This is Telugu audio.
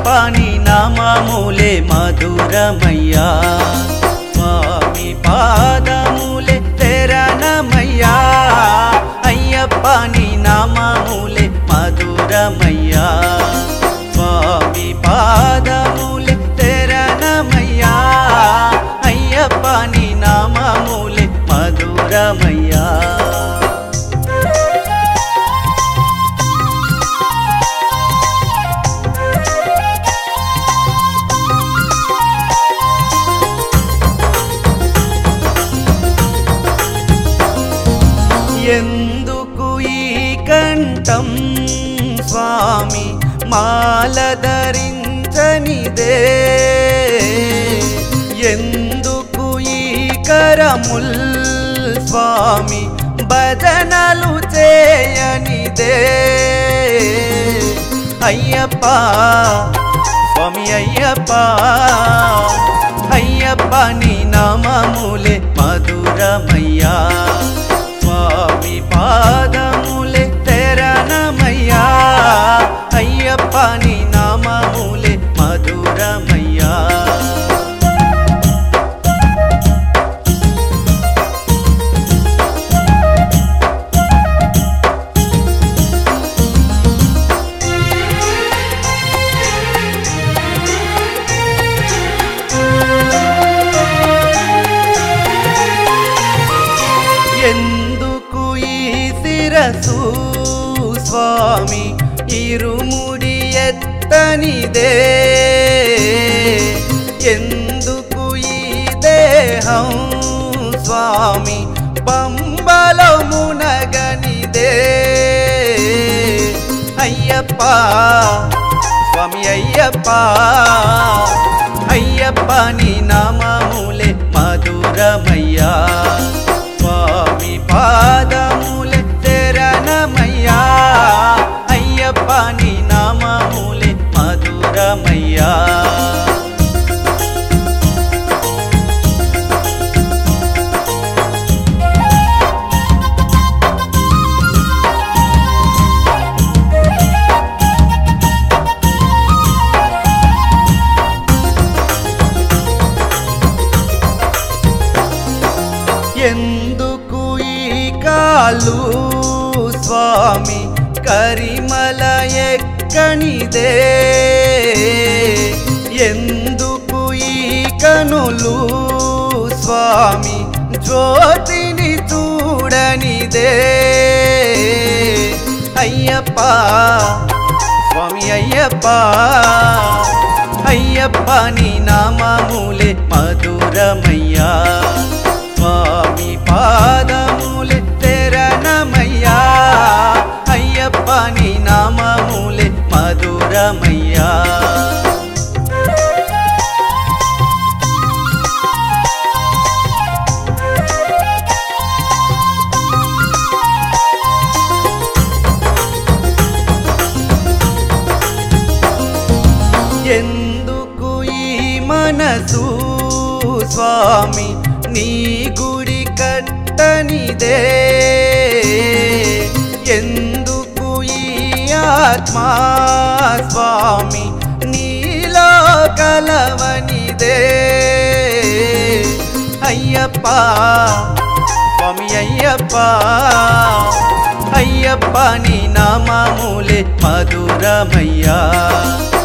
నీ నామములే మధురమయ్యా స్వామి పాదములే తెరణమయ్యా అయ్యప్ప నీ నామములే మధురమయ్యా స్వామి పాదములే తెరణమయ్యా అయ్యప్ప నీ నామములే మధురమయ్యా ఎందుకు ఈ కంఠం స్వామి మాల ధరించనిదే ఎందుకు ఈ కరముల్ స్వామి భజనలు చేయనిదే అయ్యప్ప స్వామి అయ్యప్ప అయ్యప్ప నీ నామములే మధురమయ్యా స్వామి పాదములే తెరణమయ్యా అయ్యప్ప నీ నామములే మధురమయ్యా ఎందుకు ఈ శిరసు స్వామి ఇరుముడి ఎత్తనిదే ఎందుకు ఈ దేహం స్వామి పంబలో మునగనిదే అయ్యప్ప స్వామి అయ్యప్ప అయ్యప్ప నీ నామములే మధురమయ్యా స్వామి పాదములే తెరణమయ్యా అయ్యప్ప నీ నామములే మధురమయ్యా ఎందుకు ఈ కాలు స్వామి కరిమల ఎక్కనిదే ఎందుకు ఈ కనులు స్వామి జ్యోతిని చూడనిదే అయ్యప్ప స్వామి అయ్యప్ప అయ్యప్ప నీ నామములే మధురమయ్యా స్వామి పాదములే తెరణమయ్యా అయ్యప్ప నీ నామములే మధురమయ్యా ఎందుకు ఈ మనసు స్వామి నీ గుడి కట్టనిదే ఎందుకు ఈ ఆత్మా స్వామి నీలో కలవనిదే అయ్యప్ప స్వామి అయ్యప్ప అయ్యప్ప నీ నామములే మధురమయ్యా